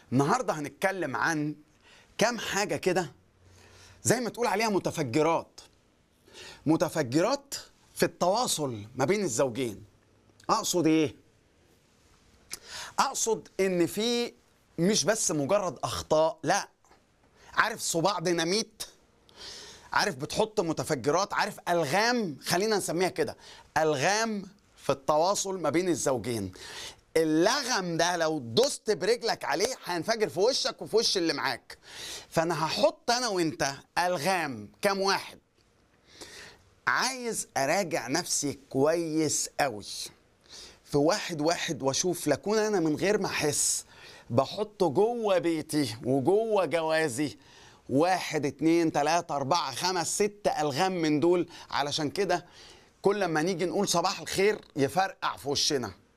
النهارده هنتكلم عن كام حاجه كده زي ما تقول عليها متفجرات متفجرات في التواصل ما بين الزوجين اقصد ايه اقصد ان في مش بس مجرد اخطاء لا عارف صباع ديناميت عارف بتحط متفجرات عارف الغام خلينا نسميها كده الغام في التواصل ما بين الزوجين اللغم ده لو دوست برجلك عليه هينفجر في وشك وفي وش اللي معاك فانا هحط انا وانت الغام كام واحد عايز اراجع نفسي كويس قوي في واحد واحد واشوف لكون انا من غير ما احس بحطه جوه بيتي وجوه جوازي واحد اتنين تلاتة اربعة خمس ست الغام من دول علشان كده كل ما نيجي نقول صباح الخير يفرقع في وشنا